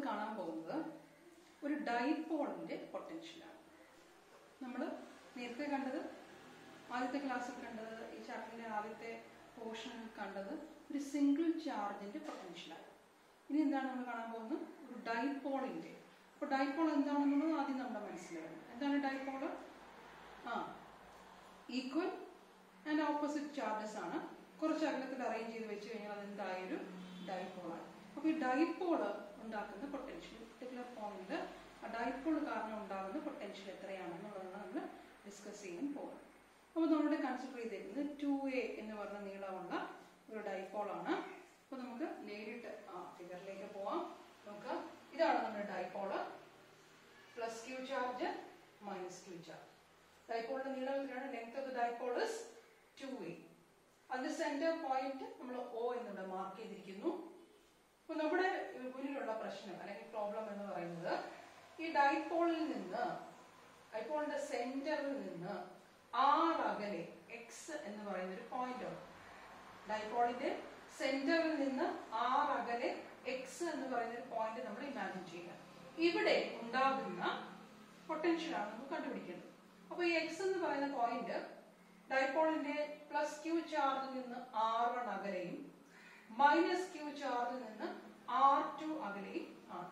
കാണാൻ പോകുന്നത് ഒരു ഡൈപോളിന്റെ പൊട്ടൻഷ്യലാണ് നമ്മൾ നേരത്തെ കണ്ടത് ആദ്യത്തെ ക്ലാസ്സിൽ കണ്ടത് ഈ ചാപ്റ്ററിന്റെ ആദ്യത്തെ പോർഷനിൽ കണ്ടത് ഒരു സിംഗിൾ ചാർജിന്റെ പൊട്ടൻഷ്യലാണ് ഇനി എന്താണ് നമ്മൾ കാണാൻ പോകുന്നത് ഒരു ഡൈപോളിന്റെ അപ്പോൾ ഡൈപോൾ എന്താണെന്നുള്ളത് ആദ്യം നമ്മുടെ മനസ്സിലാക്കണം എന്താണ് ഡൈപോള് ആ ഈക്വൽ ആൻഡ് ഓപ്പോസിറ്റ് ചാർജസ് ആണ് കുറച്ച് അകലത്തിൽ അറേഞ്ച് ചെയ്ത് വെച്ച് കഴിഞ്ഞാൽ അത് എന്തായൊരു ഡൈപോളാണ് അപ്പോൾ ഈ ഡൈപോള് ഉണ്ടാക്കുന്ന പൊട്ടൻഷ്യൽ പർട്ടിക്കുലർ പോയിന്റ് ആ ഡൈപോൾ കാരണം ഉണ്ടാകുന്ന പൊട്ടൻഷ്യൽ എത്രയാണെന്നുള്ളതാണ് നമ്മൾ ഡിസ്കസ് ചെയ്യാൻ പോകുന്നത് അപ്പോൾ നമ്മളിവിടെ കൺസിഡർ ചെയ്തിരിക്കുന്നത് ടു എ എന്ന് പറഞ്ഞ നീളമുള്ള ഒരു ഡൈപോളാണ് അപ്പോൾ നമുക്ക് നേരിട്ട് ആ ഫിഗറിലേക്ക് പോവാം നമുക്ക് ഇതാണ് നമ്മുടെ dipole plus Q charge minus Q charge ഡൈപോളിന്റെ നീളം എത്രയാണ് length of the dipole is two A അതിന്റെ സെന്റർ പോയിന്റ് നമ്മൾ ഒ എന്നിവിടെ മാർക്ക് ചെയ്തിരിക്കുന്നു അപ്പൊ നമ്മുടെ മുന്നിലുള്ള പ്രശ്നം അല്ലെങ്കിൽ പ്രോബ്ലം എന്ന് പറയുന്നത് ഈ ഡൈപോളിൽ നിന്ന് ഡൈപോളിന്റെ സെന്ററിൽ നിന്ന് ആറ് അകലെ എക്സ് എന്ന് പറയുന്ന ഒരു പോയിന്റ് ഉണ്ട് ഡൈപോളിന്റെ സെന്ററിൽ നിന്ന് ആറ് അകലെ എക്സ് എന്ന് പറയുന്ന ഒരു പോയിന്റ് നമ്മൾ ഇമാജിൻ ചെയ്യുക ഇവിടെ ഉണ്ടാകുന്ന പൊട്ടൻഷ്യൽ ആണ് നമുക്ക് കണ്ടുപിടിക്കേണ്ടത് അപ്പൊ ഈ എക്സ് എന്ന് പറയുന്ന പോയിന്റ് ഡൈപോളിന്റെ പ്ലസ് ക്യൂ ചാർജിൽ നിന്ന് ആർ വൺ അകലെയും മൈനസ് ക്യൂ ചാർജിൽ നിന്ന് ആർ ടു അകലെയും ആണ്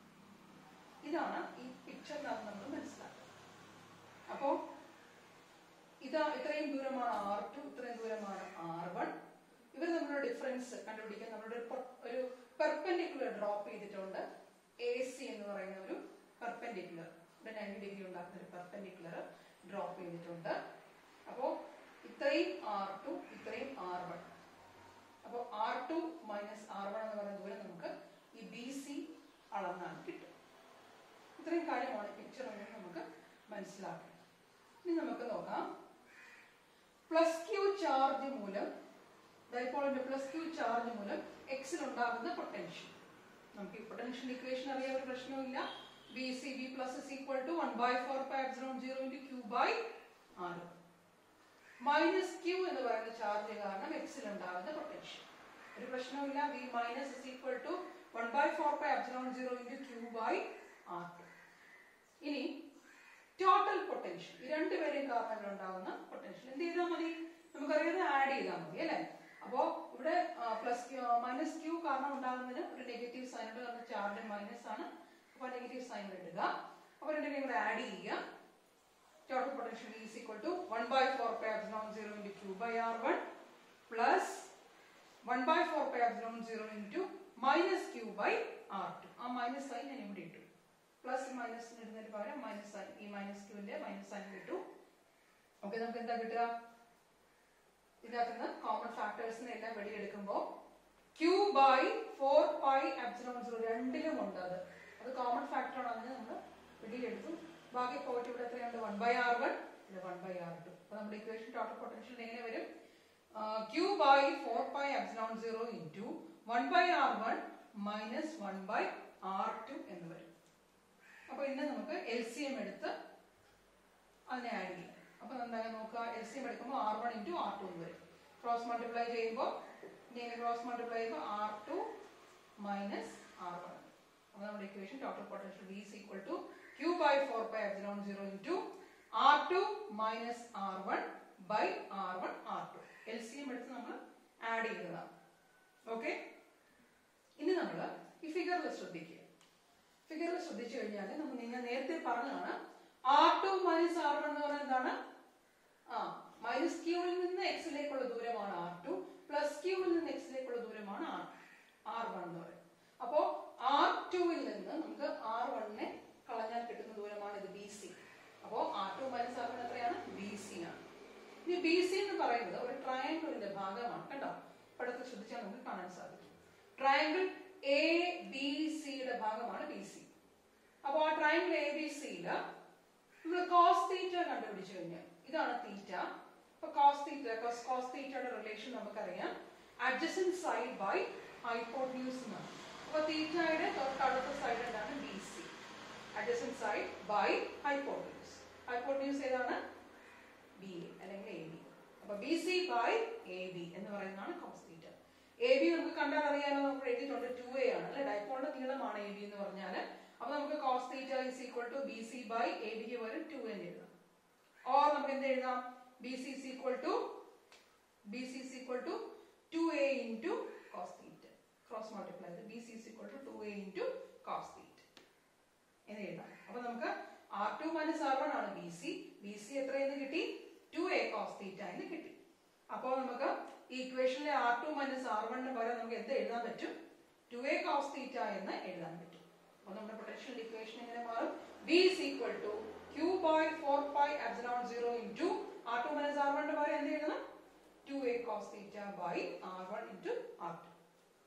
ഇതാണ് ഈ പിക്ചറിനകത്ത് നമ്മൾ മനസ്സിലാക്കുക അപ്പോ ഇതാ ഇത്രയും ദൂരമാണ് ആർ ടു ഇത്രയും ദൂരമാണ് ആർ വൺ ഇവർ തമ്മിലുള്ള ഡിഫറൻസ് കണ്ടുപിടിക്കാൻ നമ്മളുടെ ഒരു പൊ- ഒരു പെർപെൻഡിക്കുലർ ഡ്രോപ്പ് ചെയ്തിട്ടുണ്ട് എ സി എന്ന് പറയുന്ന ഒരു പെർപെൻഡിക്കുലർ ഇവിടെ നയൻറ്റി ഡിഗ്രി ഉണ്ടാക്കുന്ന ഒരു പെർപെൻഡിക്കുലർ ഡ്രോപ്പ് ചെയ്തിട്ടുണ്ട് അപ്പോ ഇത്രയും ആർ ടു ഇത്രയും ആർ വൺ അപ്പോൾ R two minus R one എന്ന് പറയുന്ന ദൂരം നമുക്ക് ഈ ബി സി അളന്നാൽ കിട്ടും ഇത്രയും കാര്യമാണ് പിക്ചറിൽ നിന്ന് നമുക്ക് മനസ്സിലാക്കുന്നത് ഇനി നമുക്ക് നോക്കാം പ്ലസ് ക്യൂ ചാർജ് മൂലം ഡൈപോളിന്റെ പ്ലസ് ക്യൂ ചാർജ് മൂലം എക്സിൽ ഉണ്ടാകുന്ന പൊട്ടൻഷ്യൽ നമുക്ക് ഈ പൊട്ടൻഷ്യൽ ഇക്വേഷൻ അറിയാൻ ഒരു പ്രശ്നവുമില്ല B C B plus is equal to one by four pi epsilon zero into Q by R minus Q എന്ന് പറയുന്ന ചാർജ് കാരണം എക്സിൽ ഉണ്ടാകുന്ന പൊട്ടൻഷ്യൽ ഒരു പ്രശ്നവുമില്ല V minus is equal to one by four pi epsilon zero into Q by R two ഇനി total potential ഈ രണ്ടുപേരെയും കാരണങ്ങൾ ഉണ്ടാകുന്ന പൊട്ടൻഷ്യൽ എന്ത് ചെയ്താൽ മതി നമുക്കറിയാതെ ആഡ് ചെയ്താൽ മതി അല്ലേ അപ്പോ ഇവിടെ പ്ലസ് ക്യൂ മൈനസ് ക്യൂ കാരണം ഉണ്ടാകുന്നതിന് ഒരു നെഗറ്റീവ് സൈൻ ഉണ്ട് കാരണം ചാർജ് മൈനസ് ആണ് അപ്പൊ നെഗറ്റീവ് സൈൻ ഇടുക അപ്പൊ രണ്ടിനെയും കൂടെ ആഡ് ചെയ്യുക total potential E is equal to 1 by 4 pi epsilon 0 into Q by R1 plus 1 by 4 pi epsilon 0 into minus Q by R2. ആ മൈനസ് സൈൻ ഞാൻ ഇവിടെ ഇട്ടു പ്ലസ് മൈനസ് ഇടുന്നതിന് പകരം മൈനസ് സൈൻ ഈ മൈനസ് ക്യൂവിന്റെ മൈനസ് സൈൻ ഇട്ടു okay നമുക്ക് എന്താ കിട്ടുക ഇതിനകത്തുനിന്ന് കോമൺ ഫാക്ടേഴ്സിനെ എല്ലാം വെളിയെടുക്കുമ്പോൾ Q by four pi epsilon zero രണ്ടിലും ഉണ്ട് അത് അത് കോമൺ ഫാക്ടർ ആണ് അതിന് നമ്മൾ വെളിയിലെടുത്തു ബാക്കി പോയിട്ട് ഇവിടെ എത്രയുണ്ട് വൺ ബൈ ആർ വൺ ഇവിടെ വൺ ബൈ ആർ ടു അപ്പൊ നമ്മുടെ ഇക്വേഷൻ ടോട്ടൽ പൊട്ടൻഷ്യൽ എങ്ങനെ വരും Q by four pi epsilon zero into one by R one minus one by R two എന്ന് വരും അപ്പൊ ഇന്ന് നമുക്ക് എൽ സി എം എടുത്ത് അതിനെ ആഡ് ചെയ്യാം അപ്പൊ എന്തായാലും നോക്കുക എൽ സി എം എടുക്കുമ്പോൾ R one into R two എന്ന് വരും ക്രോസ് മൾട്ടിപ്ലൈ ചെയ്യുമ്പോൾ ഇങ്ങനെ ക്രോസ് മൾട്ടിപ്ലൈ ചെയ്യുമ്പോൾ R two minus R one അപ്പൊ നമ്മുടെ equation total potential V is equal to Q by four by epsilon zero into R two minus R one by R one R two L C M എടുത്ത് നമ്മൾ add ചെയ്തതാണ് okay ഇനി നമ്മൾ ഈ ഫിഗറിൽ ശ്രദ്ധിക്കുക ഫിഗറിൽ ശ്രദ്ധിച്ചു കഴിഞ്ഞാൽ നമ്മൾ നിങ്ങൾ നേരത്തെ പറഞ്ഞതാണ് R two minus R one എന്ന് പറയുന്നത് എന്താണ് ആ മൈനസ് ക്യൂവിൽ നിന്ന് എക്സിലേക്കുള്ള ദൂരമാണ് ആർ ടു പ്ലസ് ക്യൂവിൽ നിന്ന് എക്സിലേക്കുള്ള ദൂരമാണ് ആർ ആർ വൺ എന്ന് പറയുന്നത് അപ്പോ ആർ ടുവിൽ നിന്ന് നമുക്ക് ആർ വണ്ണിനെ കളഞ്ഞാൽ കിട്ടുന്ന ദൂരമാണ് ഇത് ബി സി അപ്പോ R two minus R one എത്രയാണ് ബി സി ആണ് ഇനി ബി സി എന്ന് പറയുന്നത് ഒരു ട്രയാങ്കിളിന്റെ ഭാഗമാണ് കേട്ടോ പടത്തിൽ ശ്രദ്ധിച്ചാൽ നമുക്ക് കാണാൻ സാധിക്കും ട്രയാങ്കിൾ എ ബി സിയുടെ ഭാഗമാണ് ബി സി അപ്പൊ ആ ട്രയാങ്കിൾ എ ബി സിയില് നമ്മൾ കോസ് തീറ്റ കണ്ടുപിടിച്ചു കഴിഞ്ഞാൽ ഇതാണ് തീറ്റ അപ്പൊ കോസ് തീറ്റ കോസ് കോസ് തീറ്റയുടെ റിലേഷൻ നമുക്കറിയാം അഡ്ജസന്റ് സൈഡ് ബൈ ഹൈപ്പോട്യൂസ് എന്നാണ് അപ്പൊ തീറ്റയുടെ തൊട്ടടുത്ത സൈഡ് എന്താണ് B C adjacent side by hypotenuse hypotenuse ഏതാണ് ബി എ അല്ലെങ്കിൽ എ ബി അപ്പൊ B C by A B എന്ന് പറയുന്നതാണ് കോസ് തീറ്റ എ ബി നമുക്ക് കണ്ടാൽ അറിയാലോ നമുക്ക് എഴുതിയിട്ടുണ്ട് ടു എ ആണ് അല്ലെ ഡൈപോളിന്റെ നീളമാണ് എ ബി എന്ന് പറഞ്ഞാൽ അപ്പൊ നമുക്ക് cos theta is equal to B C by A ബിക്ക് പകരം ടു എന്ന് എഴുതാം ഓർ നമുക്ക് എന്ത് എഴുതാം B C is equal to B C is equal to two A into cos theta cross multiply B C is equal to two A into cos theta എന്ന് എഴുതാം അപ്പൊ നമുക്ക് R two minus R one ആണ് B C B C എത്രയെന്ന് കിട്ടി to A cos theta എന്ന് കിട്ടി അപ്പോൾ നമുക്ക് ഈ ഇക്വേഷനിലെ ആർ ടു മൈനസ് ആർ വണ്ണിന് പകരം നമുക്ക് എന്ത് എഴുതാൻ പറ്റും ടു എ കോസ് തീറ്റ എന്ന് എഴുതാൻ പറ്റും അപ്പോൾ നമ്മുടെ പൊട്ടൻഷ്യൽ ഇക്വേഷൻ എങ്ങനെ മാറും B is equal to Q by four pi epsilon zero into R two minus R വണ്ണിന് പകരം എന്ത് എഴുതണം two A cos theta by R one into R two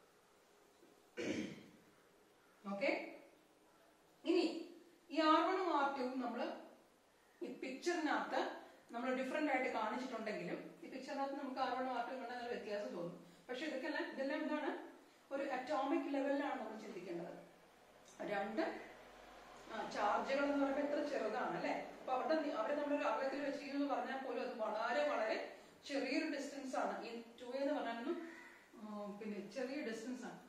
okay ഇനി ഈ ആർ വണ്ണും ആർ ടുവും നമ്മൾ ഈ പിക്ചറിനകത്ത് നമ്മൾ ഡിഫറെന്റ് ആയിട്ട് കാണിച്ചിട്ടുണ്ടെങ്കിലും ഈ പിക്ചറിനകത്ത് നമുക്ക് ആർ വണ്ണും ആർ ടുവും കണ്ടാൽ നല്ല വ്യത്യാസം തോന്നും പക്ഷെ ഇതൊക്കെ എല്ലാം ഇതെല്ലാം എന്താണ് ഒരു അറ്റോമിക് ലെവലിലാണ് നമ്മൾ ചിന്തിക്കേണ്ടത് രണ്ട് ചാർജുകൾ എന്ന് പറയുമ്പോൾ എത്ര ചെറുതാണ് അല്ലെ അപ്പൊ അവിടെ നി- അവിടെ നമ്മളൊരു അകലത്തിൽ വെച്ചിരിക്കുന്നു എന്ന് പറഞ്ഞാൽ പോലും അത് വളരെ വളരെ ചെറിയൊരു ഡിസ്റ്റൻസ് ആണ് ഈ ടു എന്ന് പറഞ്ഞാൽ പിന്നെ ചെറിയ ഡിസ്റ്റൻസ് ആണ്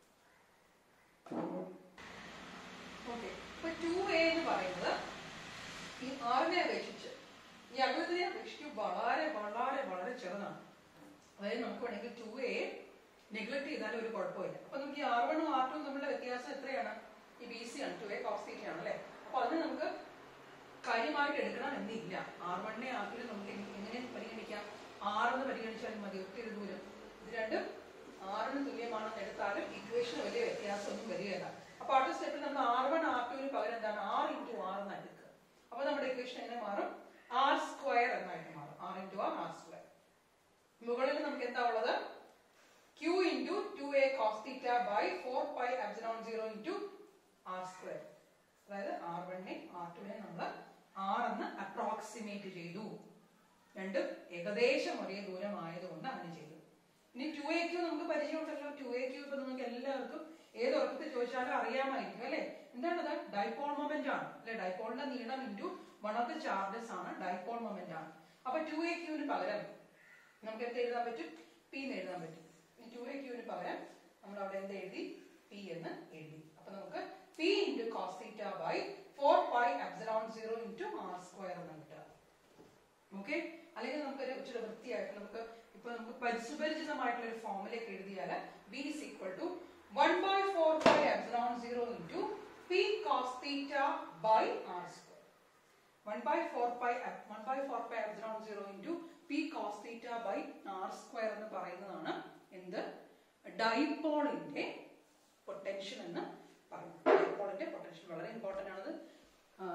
ഓക്കെ ഇപ്പൊ ടു എ എന്ന് പറയുന്നത് ഈ ആറിനെ അപേക്ഷിച്ച് ഈ അകലത്തിനെ അപേക്ഷിച്ച് വളരെ വളരെ വളരെ ചെറുതാണ് അതായത് നമുക്ക് വേണമെങ്കിൽ ടു എ നെഗ്ലക്ട് ചെയ്താലും ഒരു കുഴപ്പമില്ല അപ്പൊ നമുക്ക് ഈ ആർ വണ്ണും ആർ ടു തമ്മിലുള്ള വ്യത്യാസം എത്രയാണ് ഈ ബി സി ആണ് ടു എ കോസ് തീറ്റ ആണ് അല്ലെ അപ്പൊ അതിന് നമുക്ക് കാര്യമായിട്ട് എടുക്കണം എന്നില്ല ആർ വണ്ണിനെ ആർ ടുവിനെ നമുക്ക് എങ്ങ- എങ്ങനെ പരിഗണിക്കാം ആർ എന്ന് പരിഗണിച്ചാലും മതി ഒത്തിരി ദൂരം ഇത് രണ്ടും ആറിന് തുല്യമാണെന്ന് എടുത്താലും ഇക്വേഷന് വലിയ വ്യത്യാസമൊന്നും വരികയില്ല അപ്പൊ അടുത്ത സ്റ്റെപ്പിൽ നമ്മൾ ആർ വൺ ആർ ടുവിന് പകരം എന്താണ് ആർ ഇൻറ്റു ആർ എന്ന് എടുക്കുക അപ്പൊ നമ്മുടെ ഇക്വേഷൻ എങ്ങനെ മാറും ആർ സ്ക്വയർ എന്നായിട്ട് മാറും R into R R square മുകളിൽ നമുക്ക് എന്താ ഉള്ളത് q into two A cos theta by four pi epsilon zero into R square അതായത് ആർ വണ്ണിനെ ആർ ടുവിനെ നമ്മൾ ആർ എന്ന് അപ്രോക്സിമേറ്റ് ചെയ്തു രണ്ടും ഏകദേശം ഒരേ ദൂരം ആയതുകൊണ്ട് അങ്ങനെ ചെയ്തു ഇനി ടു എ ക്യൂ നമുക്ക് പരിചയമുണ്ടല്ലോ ടു എ ക്യൂ ഇപ്പൊ നിങ്ങൾക്ക് എല്ലാവർക്കും ഏത് ഉറക്കത്തിൽ ചോദിച്ചാലും അറിയാമായിരിക്കും അല്ലെ എന്താണത് ഡൈപോൾ മൊമെന്റ് ആണ് അല്ലെ ഡൈപോളിന്റെ നീളം into one of the charges ആണ് ഡൈപോൾ മൊമെന്റ് ആണ് അപ്പൊ ടു എ ക്യൂവിന് പകരം നമുക്ക് എന്ത് എഴുതാൻ പറ്റും പി എന്ന് എഴുതാൻ പറ്റും ഈ ടു എ ക്യൂവിന് പകരം നമ്മൾ അവിടെ എന്ത് എഴുതി പി എന്ന് എഴുതി അപ്പൊ നമുക്ക് P into cos theta by four pi epsilon zero into R square എന്ന് കിട്ടുക ഓക്കെ അല്ലെങ്കിൽ നമുക്കൊരു ഇച്ചിരി വൃത്തിയായിട്ട് നമുക്ക് ഇപ്പൊ നമുക്ക് പരി- സുപരിചിതമായിട്ടുള്ള ഒരു ഫോമിലേക്ക് എഴുതിയാൽ B is equal to one by four by epsilon zero into P cos theta by R square one by four pi one by four pi epsilon zero into P cos theta by R square എന്ന് പറയുന്നതാണ് എന്ത് ഡൈപോളിന്റെ potential എന്ന് പറയുന്നത് ഡൈപോളിന്റെ potential വളരെ important ആണത് ആ,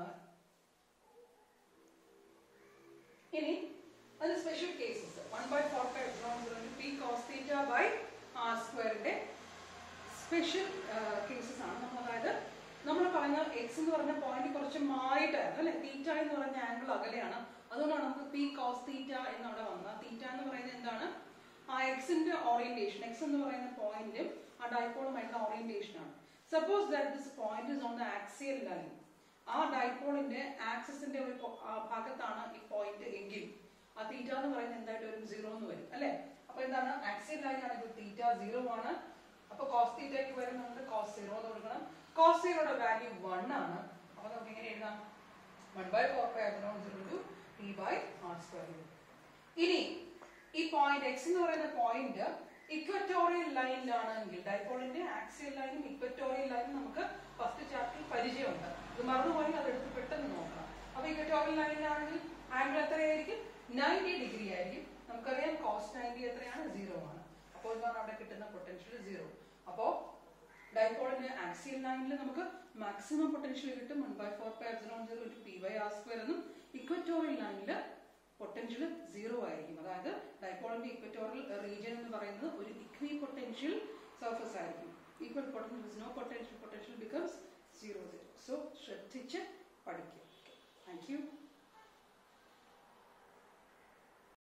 ഇനി അത് special cases one by four five epsilon zero into P cos theta by R സ്ക്വയറിന്റെ സ്പെഷ്യൽ കേസസ് ആണ് നമ്മൾ അതായത് നമ്മൾ പറഞ്ഞ എക്സ് എന്ന് പറഞ്ഞ പോയിന്റ് കുറച്ച് മാറിയിട്ടായിരുന്നു അല്ലെ തീറ്റ എന്ന് പറഞ്ഞ ആംഗിൾ അകലെയാണ് അതുകൊണ്ടാണ് നമുക്ക് പി കോസ് തീറ്റ എന്ന് അവിടെ വന്നത് തീറ്റ എന്ന് പറയുന്നത് എന്താണ് ആ എക്സിന്റെ ഓറിയന്റേഷൻ എക്സ് എന്ന് പറയുന്ന പോയിന്റും ആ ഡൈപോളുമായിട്ടുള്ള ഓറിയന്റേഷൻ ആണ് suppose that this point is on the axial line ആ ഡൈപോളിന്റെ ആക്സിസിന്റെ ഒരു പോ- ആ ഭാഗത്താണ് ഈ പോയിന്റ് എങ്കിൽ ആ തീറ്റ എന്ന് പറയുന്നത് എന്തായിട്ട് വരും സീറോ എന്ന് വരും അല്ലെ അപ്പൊ എന്താണ് ആക്സിയൽ ലൈൻ ആണെങ്കിൽ തീറ്റ സീറോ ആണ് അപ്പൊ കോസ് തീറ്റയ്ക്ക് വരും നമുക്ക് കോസ് സീറോ എന്ന് കൊടുക്കണം കോസ് സീറോയുടെ വാല്യൂ വൺ ആണ് അപ്പൊ നമുക്ക് എങ്ങനെ എഴുതാം one by four by epsilon zero two P by R square ഇനി ഈ പോയിന്റ് എക്സ് എന്ന് പറയുന്ന പോയിന്റ് ഇക്വറ്റോറിയൽ ലൈനിലാണെങ്കിൽ ഡൈപോളിന്റെ ആക്സിയൽ ലൈനും ഇക്വറ്റോറിയൽ ലൈനും നമുക്ക് ഫസ്റ്റ് ചാപ്റ്ററിൽ പരിചയമുണ്ട് ഇത് മറന്നുപോയി അത് എടുത്ത് പെട്ടെന്ന് നോക്കണം അപ്പൊ ഇക്വറ്റോറിയൽ ലൈനിലാണെങ്കിൽ ആംഗിൾ എത്രയായിരിക്കും നയൻറ്റി ഡിഗ്രി ആയിരിക്കും നമുക്കറിയാം കോസ് നയൻറ്റി എത്രയാണ് സീറോ ആണ് അപ്പോൾ എന്താണ് അവിടെ കിട്ടുന്ന പൊട്ടൻഷ്യൽ സീറോ അപ്പോ ഡൈപോളിന്റെ ആക്സിയൽ ലൈനിൽ നമുക്ക് മാക്സിമം പൊട്ടൻഷ്യൽ കിട്ടും one by four pi epsilon zero two P by R square എന്നും ഇക്വറ്റോറിയൽ ലൈനിൽ പൊട്ടൻഷ്യൽ സീറോ ആയിരിക്കും അതായത് ഡൈപോളിന്റെ ഇക്വറ്റോറിയൽ റീജിയൻ എന്ന് പറയുന്നത് ഒരു ഇക്വി പൊട്ടൻഷ്യൽ സർഫസ് ആയിരിക്കും equal potential no potential potential becomes zero zero so ശ്രദ്ധിച്ച് പഠിക്കും താങ്ക് യു